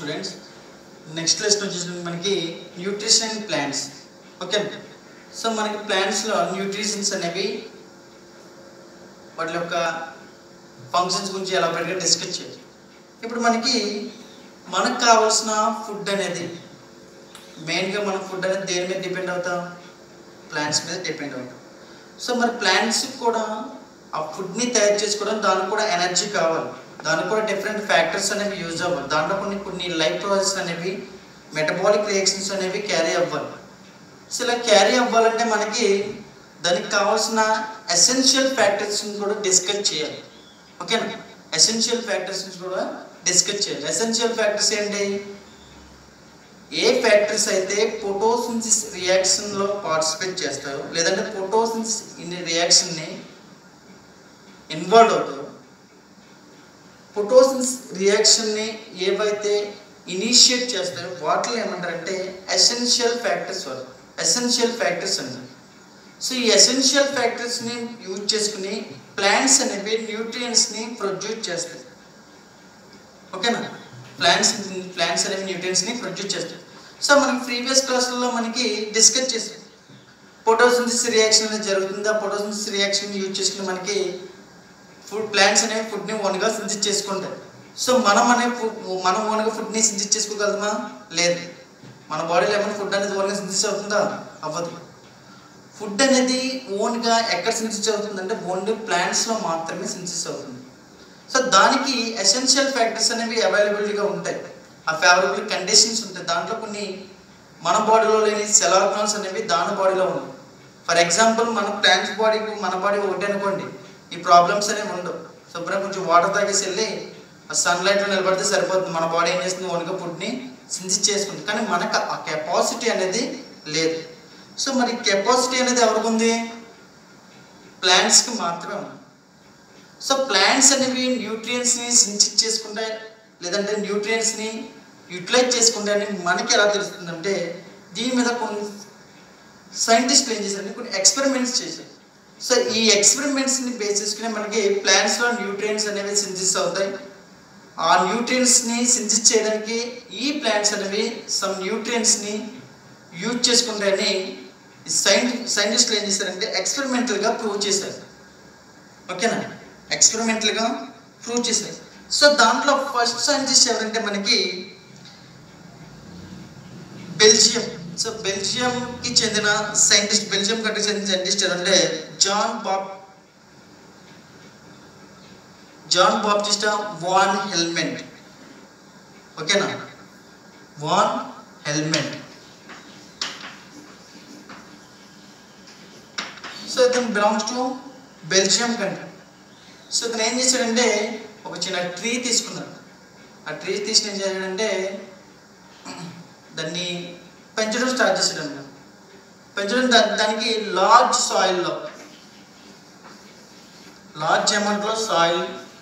Students next lesson వచ్చేసి మనకి nutrition and plants okay so మనకి ప్లాంట్స్లో న్యూట్రిషన్స్ అనేవి వాటి యొక్క ఫంక్షన్స్ గురించి ఎలా బయటగా డిస్కస్ చేయాలి ఇప్పుడు మనకి మనకు కావాల్సిన ఫుడ్ అనేది మెయిన్గా మన ఫుడ్ అనేది దేని మీద డిపెండ్ అవుతాం ప్లాంట్స్ మీద డిపెండ్ అవుతాం సో మరి ప్లాంట్స్ కూడా ఆ ఫుడ్ని తయారు చేసుకోవడం దానికి కూడా ఎనర్జీ కావాలి దానికి కూడా డిఫరెంట్ ఫ్యాక్టర్స్ అనేవి యూజ్ అవ్వాలి దాంట్లో కొన్ని కొన్ని లైఫ్ ప్రాసెస్ అనేవి మెటబాలిక్ రియాక్షన్స్ అనేవి క్యారీ అవ్వాలి సో ఇలా క్యారీ అవ్వాలంటే మనకి దానికి కావాల్సిన ఎసెన్షియల్ ఫ్యాక్టర్స్ని కూడా డిస్కస్ చేయాలి ఓకేనా ఎసెన్షియల్ ఫ్యాక్టర్స్ని కూడా డిస్కస్ చేయాలి ఎసెన్షియల్ ఫ్యాక్టర్స్ ఏంటి ఏ ఫ్యాక్టర్స్ అయితే ఫోటోసింథసిస్ రియాక్షన్లో పార్టిసిపేట్ చేస్తాయో లేదంటే ఫోటోసింథసిస్ ఇన్ రియాక్షన్ని ఇన్వాల్వ్ అవుతాయో ఫోటోసింథసిస్ రియాక్షన్ని ఏవైతే ఇనిషియేట్ చేస్తాయో వాటిని ఏమంటారంటే ఎసెన్షియల్ ఫ్యాక్టర్స్ వాళ్ళు ఎసెన్షియల్ ఫ్యాక్టర్స్ అంటారు సో ఈ ఎసెన్షియల్ ఫ్యాక్టర్స్ని యూజ్ చేసుకుని ప్లాంట్స్ అనేవి న్యూట్రియంట్స్ని ప్రొడ్యూస్ చేస్తాయి ఓకేనా ప్లాంట్స్ ప్లాంట్స్ అనేవి న్యూట్రియన్స్ని ప్రొడ్యూస్ చేస్తాయి సో మనకి ప్రీవియస్ క్లాస్లో మనకి డిస్కస్ చేసాం ఫోటోసింథసిస్ రియాక్షన్ అనేది జరుగుతుంది ఆ ఫోటోసింథసిస్ రియాక్షన్ యూజ్ చేసుకుని మనకి ఫుడ్ ప్లాంట్స్ అనేవి ఫుడ్ని ఓన్గా సింథసిస్ చేసుకుంటాయి సో మనం అనే ఫుడ్ మనం ఓన్గా ఫుడ్ని సింథసిస్ చేసుకోగలమా లేదు మన బాడీలో ఏమైనా ఫుడ్ అనేది ఓన్గా సింథసిస్ అవుతుందా అవ్వదు ఫుడ్ అనేది ఓన్గా ఎక్కడ సింథసిస్ అవుతుందంటే ఓన్లీ ప్లాంట్స్లో మాత్రమే సింథసిస్ అవుతుంది సో దానికి ఎసెన్షియల్ ఫ్యాక్టర్స్ అనేవి అవైలబిలిటీగా ఉంటాయి ఆ ఫేవరబుల్ కండిషన్స్ ఉంటాయి దాంట్లో కొన్ని మన బాడీలో లేని సెల్ ఆర్గాన్స్ అనేవి దాని బాడీలో ఉన్నాయి ఫర్ ఎగ్జాంపుల్ మన ప్లాంట్స్ బాడీకి మన బాడీ ఒకటి అనుకోండి ఈ ప్రాబ్లమ్స్ అనేవి ఉండవు శుభ్రం కొంచెం వాటర్ తాగేసి వెళ్ళి ఆ సన్లైట్లో నిలబడితే సరిపోతుంది మన బాడీ ఏం చేస్తుంది ఓన్గా ఫుడ్ని సింథసిస్ చేసుకుంది కానీ మనకు ఆ కెపాసిటీ అనేది లేదు సో మరి కెపాసిటీ అనేది ఎవరికి ఉంది ప్లాంట్స్కి మాత్రమే ఉంది సో ప్లాంట్స్ అనేవి న్యూట్రియంట్స్ని సింథసిస్ చేసుకుంటాయి లేదంటే న్యూట్రియంట్స్ని యూటిలైజ్ చేసుకుంటాయని మనకి ఎలా తెలుస్తుందంటే దీని మీద కొన్ని సైంటిస్టులు ఏం చేశారంటే కొన్ని ఎక్స్పెరిమెంట్స్ చేశారు సో ఈ ఎక్స్పెరిమెంట్స్ని బేస్ చేసుకుని మనకి ప్లాంట్స్లో న్యూట్రియంట్స్ అనేవి సింథసిస్ అవుతాయి ఆ న్యూట్రియంట్స్ని సింథసిస్ చేయడానికి ఈ ప్లాంట్స్ అనేవి సమ్ న్యూట్రియంట్స్ని యూజ్ చేసుకుంటాయని సైంటి సైంటిస్టులు ఏం చేశారంటే ఎక్స్పెరిమెంటల్గా ప్రూవ్ చేశారు ఓకేనా ఎక్స్పెరిమెంటల్గా ప్రూవ్ చేశారు సో దాంట్లో ఫస్ట్ సైంటిస్ట్ ఎవరంటే మనకి బెల్జియం సో బెల్జియంకి చెందిన సైంటిస్ట్ బెల్జియం కంట్రీకి చెందిన సైంటిస్ట్ ఎవరంటే జాన్ బాబ్ జాన్ బాప్టిస్టా వాన్ హెల్మెంట్ ఓకేనా వాన్ హెల్మెంట్ సో ఇతను belongs to Belgium country so ఇతను ఏం చేశాడంటే ఒక చిన్న ట్రీ తీసుకున్నాడు ఆ ట్రీ తీసుకుని ఏం చేశాడంటే దాన్ని పెంచడం స్టార్ట్ చేశాడు అనమాట పెంచడం దా- దానికి లార్జ్ సాయిల్లో లార్జ్ అమౌంట్లో సాయిల్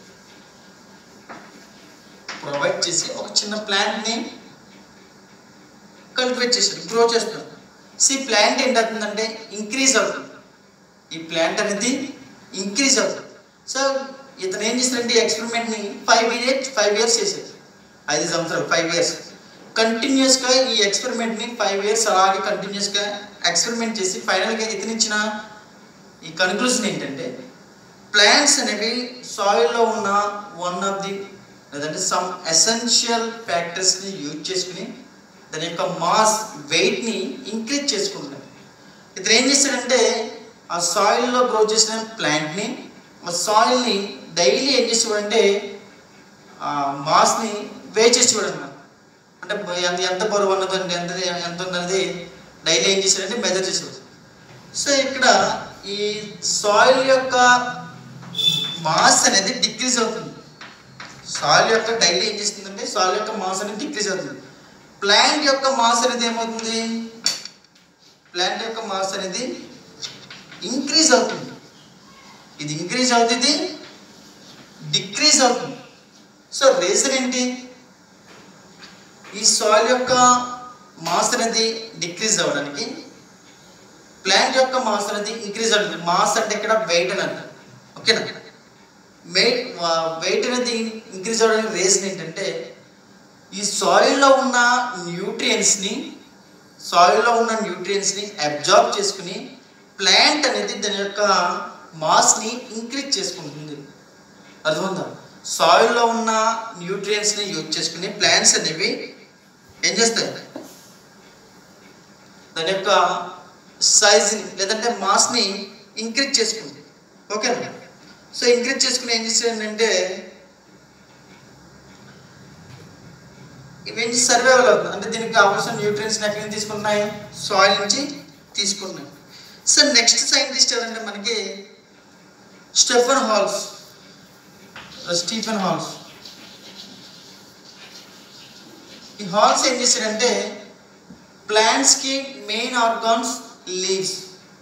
ప్రొవైడ్ చేసి ఒక చిన్న ప్లాంట్ని కల్టివేట్ చేశాడు గ్రో చేస్తాడు సో ఈ ప్లాంట్ ఏంటవుతుందంటే ఇంక్రీజ్ అవుతుంది ఈ ప్లాంట్ అనేది ఇంక్రీజ్ అవుతుంది సో ఇతను ఏం చేశాడంటే ఈ ఎక్స్పెరిమెంట్ని ఫైవ్ ఇయర్స్ ఫైవ్ ఇయర్స్ చేశాడు ఐదు సంవత్సరాలు ఫైవ్ ఇయర్స్ కంటిన్యూస్గా ఈ ఎక్స్పెరిమెంట్ని ఫైవ్ ఇయర్స్ అలాగే కంటిన్యూస్గా ఎక్స్పెరిమెంట్ చేసి ఫైనల్గా ఇతను ఇచ్చిన ఈ కన్క్లూజన్ ఏంటంటే ప్లాంట్స్ అనేవి సాయిల్లో ఉన్న వన్ ఆఫ్ ది లేదంటే సమ్ ఎసెన్షియల్ ఫ్యాక్టర్స్ని యూజ్ చేసుకుని దాని యొక్క మాస్ వెయిట్ని ఇంక్రీజ్ చేసుకుంటున్నాయి ఇతను ఏం చేస్తాడంటే ఆ సాయిల్లో గ్రో చేసిన ప్లాంట్ని ఆ సాయిల్ని డైలీ ఏం చేసేవాడంటే ఆ మాస్ని వే చేసేవాడు అనమాట అంటే ఎంత ఎంత బరువు ఉన్నదండి ఎంత ఎంత ఉన్నది డైలీ ఏం చేశాడంటే మెజర్ చేసేవాడు సో ఇక్కడ ఈ సాయిల్ యొక్క మాస్ అనేది డిక్రీజ్ అవుతుంది సాయిల్ యొక్క డైలీ ఏం చేస్తుందంటే సాయిల్ యొక్క మాస్ అనేది డిక్రీజ్ అవుతుంది ప్లాంట్ యొక్క మాస్ అనేది ఏమవుతుంది ప్లాంట్ యొక్క మాస్ అనేది ఇంక్రీజ్ అవుతుంది ఇది ఇంక్రీజ్ అవుతుంది డిక్రీజ్ అవుతుంది సో రీజన్ ఏంటి ఈ సాయిల్ యొక్క మాస్ అనేది డిక్రీజ్ అవ్వడానికి ప్లాంట్ యొక్క మాస్ అనేది ఇంక్రీజ్ అవుతుంది మాస్ అంటే ఇక్కడ వెయిట్ అని అంటారు ఓకేనా వెయిట్ వెయిట్ అనేది ఇంక్రీజ్ అవ్వడానికి రీజన్ ఏంటంటే ఈ సాయిల్లో ఉన్న న్యూట్రియన్స్ని సాయిల్లో ఉన్న న్యూట్రియన్స్ని అబ్జార్బ్ చేసుకుని ప్లాంట్ అనేది దాని యొక్క మాస్ని ఇంక్రీజ్ చేసుకుంటుంది అర్థమైందా సాయిల్లో ఉన్న న్యూట్రియన్స్ని యూజ్ చేసుకుని ప్లాంట్స్ అనేవి ఏం చేస్తాయి దాని యొక్క సైజ్ని లేదంటే మాస్ని ఇంక్రీజ్ చేసుకుంది ఓకేనా సో ఇంక్రీజ్ చేసుకుని ఏం చేసేయంటే ఇవేంటి సర్వైవల్ అవుతుంది అంటే దీనికి కావాల్సిన న్యూట్రియన్స్ ఎక్కడి నుంచి తీసుకున్నాయి సాయిల్ నుంచి తీసుకున్నాయి సో నెక్స్ట్ సైంటిస్ట్ ఎవరంటే మనకి స్టెఫన్ హాల్స్ స్టీఫెన్ హాల్స్ ఈ హాల్స్ ఏం చేశాడంటే ప్లాంట్స్కి మెయిన్ ఆర్గాన్స్ లీవ్స్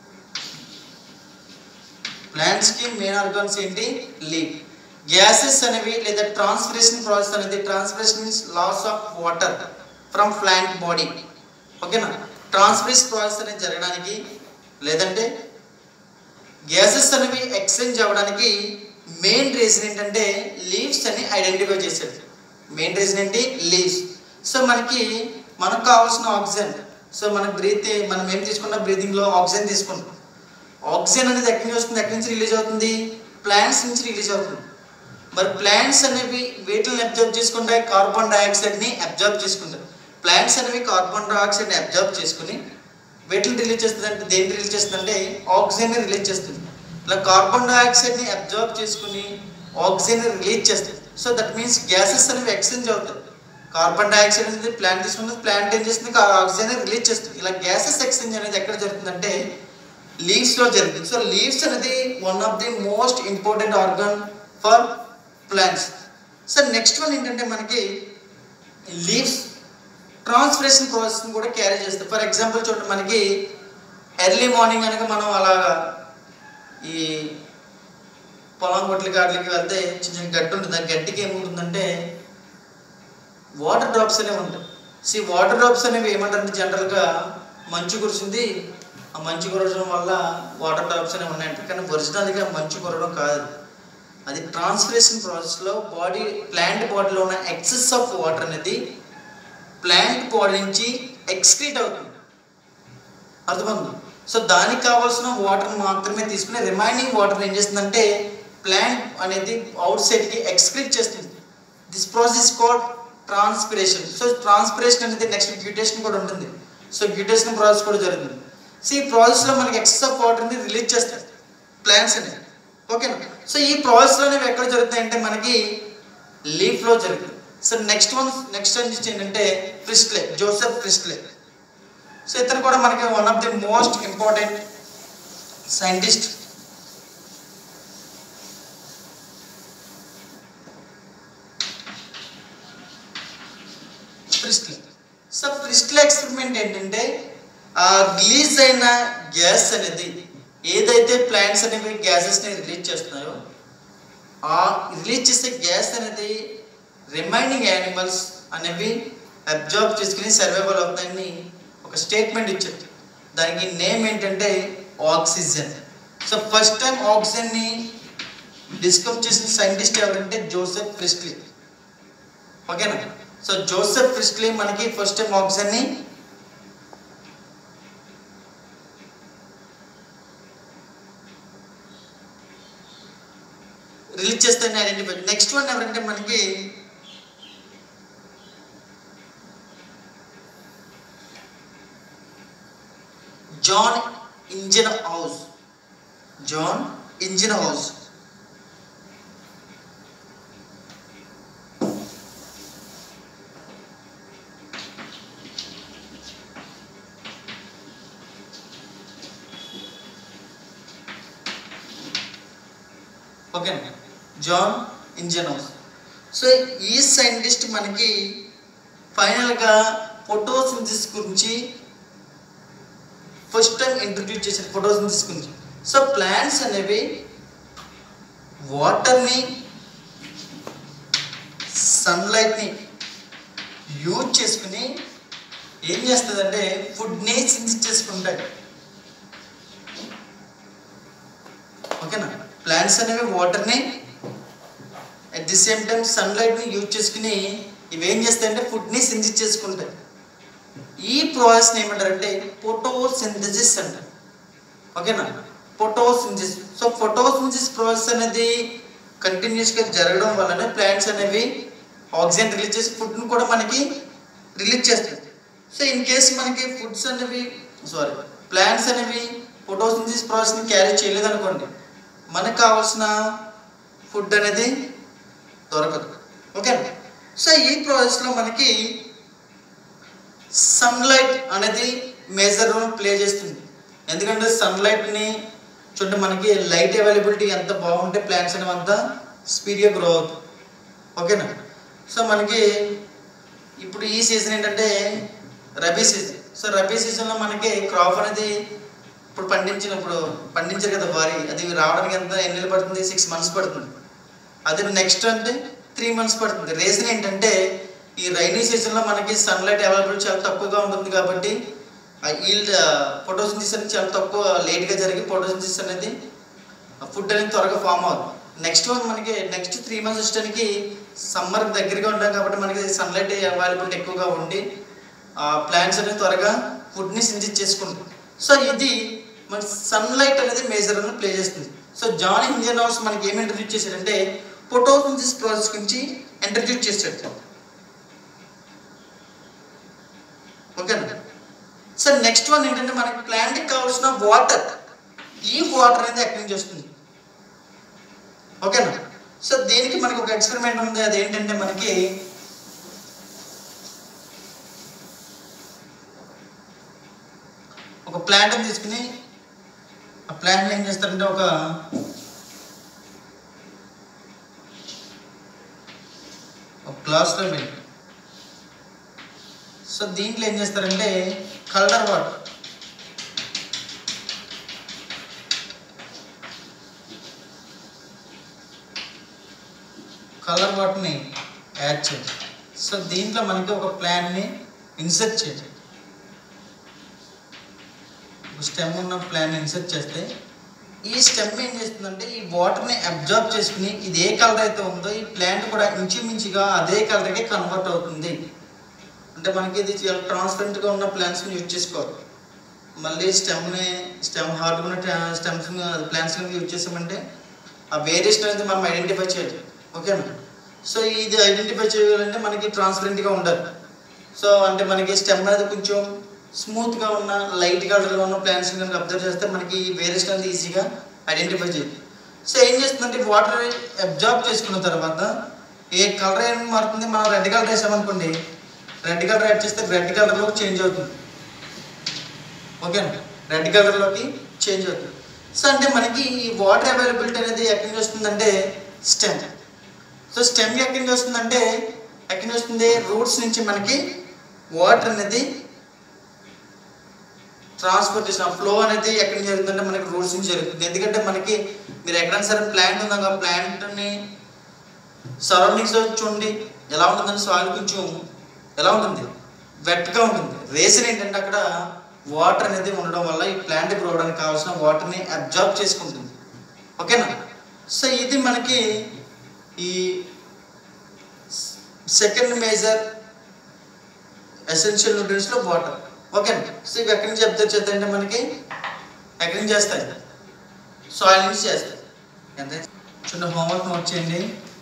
ప్లాంట్స్కి మెయిన్ ఆర్గాన్స్ ఏంటి లీవ్ గ్యాసెస్ అనేవి లేదా ట్రాన్స్పిరేషన్ ప్రాసెస్ అనేది transpiration means loss of water from plant body ఓకేనా ట్రాన్స్పిరేషన్ ప్రాసెస్ అనేది జరగడానికి లేదంటే గ్యాసెస్ అనేవి ఎక్స్చేంజ్ అవ్వడానికి మెయిన్ రీజన్ ఏంటంటే లీవ్స్ అని ఐడెంటిఫై చేశాడు మెయిన్ రీజన్ ఏంటి లీవ్స్ సో మనకి మనకు కావాల్సిన ఆక్సిజన్ సో మనం బ్రీత్ మనం ఏం తీసుకున్నా బ్రీతింగ్లో ఆక్సిజన్ తీసుకుంటాం ఆక్సిజన్ అనేది ఎక్కడి నుంచి వస్తుంది ఎక్కడి నుంచి రిలీజ్ అవుతుంది ప్లాంట్స్ నుంచి రిలీజ్ అవుతుంది మరి ప్లాంట్స్ అనేవి వీటిని అబ్జర్వ్ చేసుకుంటాయి కార్బన్ డైఆక్సైడ్ని అబ్జర్వ్ చేసుకుంటాయి ప్లాంట్స్ అనేవి కార్బన్ డైఆక్సైడ్ని అబ్జర్వ్ చేసుకుని వీటిని రిలీజ్ చేస్తుంది అంటే దేన్ని రిలీజ్ చేస్తుంది అంటే ఆక్సిజన్ని రిలీజ్ చేస్తుంది ఇలా కార్బన్ డైఆక్సైడ్ని అబ్జర్వ్ చేసుకుని ఆక్సిజన్ని రిలీజ్ చేస్తుంది సో దట్ మీన్స్ గ్యాసెస్ అనేవి ఎక్స్చేంజ్ అవుతాయి కార్బన్ డైఆక్సైడ్ అనేది ప్లాంట్ తీసుకున్నది ప్లాంట్ ఏం చేస్తుంది ఆక్సిజన్ రిలీజ్ చేస్తుంది ఇలా గ్యాసెస్ ఎక్స్చేంజ్ అనేది ఎక్కడ జరుగుతుందంటే లీవ్స్లో జరుగుతుంది సో లీవ్స్ అనేది one of the most important organ for plants so next one ఏంటంటే మనకి లీవ్స్ ట్రాన్స్పిరేషన్ ప్రాసెస్ని కూడా క్యారీ చేస్తాయి ఫర్ ఎగ్జాంపుల్ చూడండి మనకి ఎర్లీ మార్నింగ్ కనుక మనం అలాగా ఈ పొలం గొట్లకి వాటికి వెళ్తే చిన్న చిన్న గడ్డి ఉంటుంది ఆ గడ్డికి ఏముంటుందంటే వాటర్ డ్రాప్స్ అనేవి ఉంటాయి సి వాటర్ డ్రాప్స్ అనేవి ఏమంటారంటే జనరల్గా మంచు కురిసింది ఆ మంచు కురవడం వల్ల వాటర్ డ్రాప్స్ అనేవి ఉన్నాయంట కానీ ఒరిజినల్గా మంచు కురవడం కాదు అది ట్రాన్స్పిరేషన్ ప్రాసెస్లో బాడీ ప్లాంట్ బాడీలో ఉన్న ఎక్సెస్ ఆఫ్ వాటర్ అనేది ప్లాంట్ బాడీ నుంచి ఎక్స్క్రీట్ అవుతుంది అర్థమైంది సో దానికి కావాల్సిన వాటర్ మాత్రమే తీసుకుని రిమైనింగ్ వాటర్ ఏం చేస్తుందంటే ప్లాంట్ అనేది అవుట్ సైడ్కి ఎక్స్క్రీట్ చేస్తుంది this process called transpiration so transpiration అనేది నెక్స్ట్ గ్యూటేషన్ కూడా ఉంటుంది సో గ్యూటేషన్ ప్రాసెస్ కూడా జరుగుతుంది సో ఈ ప్రాసెస్లో మనకి ఎక్సెస్ ఆఫ్ వాటర్ని రిలీజ్ చేస్తారు ప్లాంట్స్ అనేవి ఓకేనా సో ఈ ప్రాసెస్లో అనేవి ఎక్కడ జరుగుతాయంటే మనకి లీఫ్లో జరుగుతుంది so next one next one ఏంటంటే ఫ్రిస్ట్లే జోసెఫ్ ఫ్రిస్ట్లే సో ఇతను కూడా మనకి one of the most important scientist Priestley so Priestley experiment ఏంటంటే ఆ రిలీజ్ అయిన గ్యాస్ అనేది ఏదైతే ప్లాంట్స్ అనేవి గ్యాసెస్ని రిలీజ్ చేస్తున్నాయో ఆ రిలీజ్ చేసే గ్యాస్ అనేది రిమైనింగ్ యానిమల్స్ అనేవి అబ్జర్వ్ చేసుకుని సర్వైవల్ అవుతాయని ఒక స్టేట్మెంట్ ఇచ్చారు దానికి నేమ్ ఏంటంటే ఆక్సిజన్ సో ఫస్ట్ టైం ఆక్సిజన్ని డిస్కవర్ చేసిన సైంటిస్ట్ ఎవరంటే జోసెఫ్ ఫ్రిస్ట్లీ ఓకేనా సో జోసెఫ్ ఫ్రిస్ట్లీ మనకి ఫస్ట్ టైం ఆక్సిజన్ని రిలీజ్ చేస్తారని ఐడెంటిఫై నెక్స్ట్ వన్ ఎవరంటే మనకి John Ingenhousz John Ingenhousz okay John Ingenhousz so ఈ సైంటిస్ట్ మనకి ఫైనల్గా ఫోటోసింథసిస్ గురించి ఫస్ట్ టైం ఇంట్రడ్యూస్ చేసిన ఫోటోసింథసిస్ గురించి సో ప్లాంట్స్ అనేవి వాటర్ని సన్లైట్ని యూజ్ చేసుకుని ఏం చేస్తుందంటే ఫుడ్ని సింథసిస్ చేసుకుంటాయి ఓకేనా ప్లాంట్స్ అనేవి వాటర్ని అట్ ది సేమ్ టైం సన్లైట్ని యూజ్ చేసుకుని ఇవేం చేస్తాయంటే ఫుడ్ని సింథసిస్ చేసుకుంటాయి ఈ ప్రాసెస్ని ఏమంటారంటే ఫోటోసింథసిస్ అంటారు ఓకేనా ఫోటోసింథసిస్ సో ఫోటోసింథసిస్ ప్రాసెస్ అనేది కంటిన్యూస్గా జరగడం వలన ప్లాంట్స్ అనేవి ఆక్సిజన్ రిలీజ్ చేసి ఫుడ్ని కూడా మనకి రిలీజ్ చేస్తుంది సో ఇన్ కేస్ మనకి ఫుడ్స్ అనేవి సారీ ప్లాంట్స్ అనేవి ఫోటోసింథసిస్ ప్రాసెస్ని క్యారీ చేయలేదు అనుకోండి మనకు కావాల్సిన ఫుడ్ అనేది దొరకదు ఓకే సో ఈ ప్రాసెస్లో మనకి సన్లైట్ అనేది మేజర్ రోల్ ప్లే చేస్తుంది ఎందుకంటే సన్లైట్ని చూడండి మనకి లైట్ అవైలబిలిటీ ఎంత బాగుంటే ప్లాంట్స్ అనేవి అంత స్పీడ్గా గ్రో అవుతుంది ఓకేనా సో మనకి ఇప్పుడు ఈ సీజన్ ఏంటంటే రబీ సీజన్ సో రబీ సీజన్లో మనకి క్రాప్ అనేది ఇప్పుడు పండించినప్పుడు పండించారు కదా వరి అది రావడానికి ఎంత ఎన్ని నెలలు పడుతుంది సిక్స్ మంత్స్ పడుతుంది అదే నెక్స్ట్ అంటే త్రీ మంత్స్ పడుతుంది రీజన్ ఏంటంటే ఈ రైనీ సీజన్లో మనకి సన్లైట్ అవైలబిలిటీ చాలా తక్కువగా ఉంటుంది కాబట్టి ఆ ఈల్డ్ ఫోటోసింథసిస్ అనేది చాలా తక్కువ లేట్గా జరిగి ఫోటోసింథసిస్ అనేది ఫుడ్ అనేది త్వరగా ఫామ్ అవుతుంది నెక్స్ట్ వన్ మనకి నెక్స్ట్ త్రీ మంత్స్ వచ్చడానికి సమ్మర్ దగ్గరగా ఉంటాం కాబట్టి మనకి సన్లైట్ అవైలబిలిటీ ఎక్కువగా ఉండి ప్లాంట్స్ అనేది త్వరగా ఫుడ్ని సింథసిస్ చేసుకుంటుంది సో ఇది మన సన్లైట్ అనేది మేజర్ అని ప్లే చేస్తుంది సో జాన్ ఇంజన్ హౌస్ మనకి ఏమి ఇంట్రడ్యూస్ చేశాడంటే ఫోటోసింథసిస్ ప్రాసెస్ గురించి ఇంట్రడ్యూస్ చేశాడు ఓకేనా సార్ నెక్స్ట్ వన్ ఏంటంటే మనకి ప్లాంట్కి కావాల్సిన వాటర్ ఈ వాటర్ అనేది ఎక్కడి నుంచి వస్తుంది ఓకేనా సో దీనికి మనకి ఒక ఎక్స్పెరిమెంట్ ఉంది అది ఏంటంటే మనకి ఒక ప్లాంట్ తీసుకుని ఆ ప్లాంట్ ఏం చేస్తారంటే ఒక ఒక గ్లాస్లో పెట్టి సో దీంట్లో ఏం చేస్తారంటే కలర్ వాటర్ కలర్ వాటర్ని యాడ్ చేయాలి సో దీంట్లో మనకి ఒక ప్లాన్ని ఇన్సర్ట్ చేయాలి స్టెమ్ ఉన్న ప్లాన్ ఇన్సర్ట్ చేస్తే ఈ స్టెమ్ ఏం చేస్తుందంటే ఈ వాటర్ని అబ్జర్వ్ చేసుకుని ఇది ఏ కలర్ అయితే ఉందో ఈ ప్లాంట్ కూడా ఇంచుమించుగా అదే కలర్కి కన్వర్ట్ అవుతుంది అంటే మనకి ఇది చాలా ట్రాన్స్పరెంట్గా ఉన్న ప్లాంట్స్ని యూజ్ చేసుకోవాలి మళ్ళీ స్టెమ్ని స్టెమ్ హార్డ్ ఉన్న స్టెమ్స్ ప్లాంట్స్ యూజ్ చేసామంటే ఆ వేరియేషన్ అనేది మనం ఐడెంటిఫై చేయాలి ఓకేనా సో ఇది ఐడెంటిఫై చేయాలంటే మనకి ట్రాన్స్పరెంట్గా ఉండాలి సో అంటే మనకి స్టెమ్ అనేది కొంచెం స్మూత్గా ఉన్న లైట్ కలర్లో ఉన్న ప్లాంట్స్ కనుక అబ్జర్వ్ చేస్తే మనకి వేరియేషన్ అనేది ఈజీగా ఐడెంటిఫై చేయాలి సో ఏం చేస్తుందంటే వాటర్ అబ్జర్వ్ చేసుకున్న తర్వాత ఏ కలర్ ఏం మారుతుంది మనం రెడ్ కలర్ వేసామనుకోండి రెడ్ కలర్ యాడ్ చేస్తే రెడ్ కలర్లోకి చేంజ్ అవుతుంది ఓకేనా రెడ్ కలర్లోకి చేంజ్ అవుతుంది సో అంటే మనకి ఈ వాటర్ అవైలబిలిటీ అనేది ఎక్కడి నుంచి వస్తుందంటే స్టెమ్ సో స్టెమ్ ఎక్కడి నుంచి వస్తుందంటే ఎక్కడి నుంచి వస్తుంది రూట్స్ నుంచి మనకి వాటర్ అనేది ట్రాన్స్పోర్టేషన్ ఫ్లో అనేది ఎక్కడి నుంచి జరుగుతుందంటే మనకి రూట్స్ నుంచి జరుగుతుంది ఎందుకంటే మనకి మీరు ఎక్కడైనా సరే ప్లాంట్ ఉందా ఆ ప్లాంట్ని సరౌండింగ్స్ చూడండి ఎలా ఉంటుందంటే సాయిల్ కొంచెం ఎలా ఉంటుంది వెట్గా ఉంటుంది రీజన్ ఏంటంటే అక్కడ వాటర్ అనేది ఉండడం వల్ల ఈ ప్లాంట్ గ్రో అవడానికి కావాల్సిన వాటర్ని అబ్జర్వ్ చేసుకుంటుంది ఓకేనా సో ఇది మనకి ఈ సెకండ్ మేజర్ ఎసెన్షియల్ న్యూట్రియన్స్లో వాటర్ ఓకేనా సో ఇవి ఎక్కడి నుంచి అబ్జర్వ్ చేస్తాయంటే మనకి ఎక్కడి నుంచి చేస్తాయి సాయిల్ నుంచి చేస్తాయి ఎంత చిన్న హోంవర్క్ నోట్ చేయండి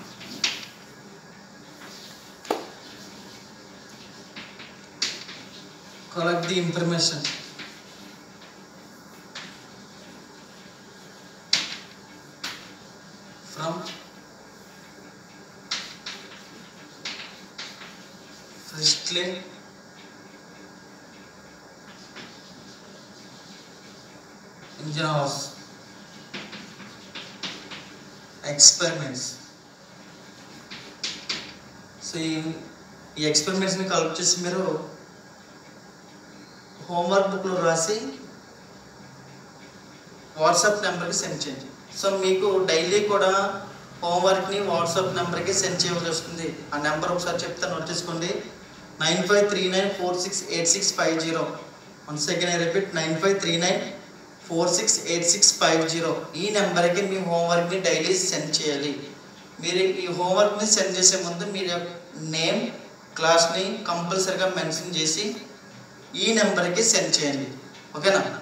collect the information from Firstly, engine house experiments. So ఈ ఈ ఎక్స్పెరిమెంట్స్ని కలెక్ట్ చేసి మీరు హోంవర్క్ బుక్లో రాసి వాట్సాప్ నెంబర్కి సెండ్ చేయండి సో మీకు డైలీ కూడా హోంవర్క్ని వాట్సాప్ నెంబర్కి సెండ్ చేయవలసి వస్తుంది ఆ నెంబర్ ఒకసారి చెప్తాను నోట్ చేసుకోండి nine five three nine four six eight six five zero one second I repeat nine five three nine four six eight six five zero ఈ నెంబర్కి మీ హోంవర్క్ని డైలీ సెండ్ చేయాలి మీరు ఈ హోంవర్క్ని సెండ్ చేసే ముందు మీరు నేమ్ క్లాస్ని కంపల్సరిగా మెన్షన్ చేసి ఈ నెంబర్కి సెండ్ చేయండి ఓకేనా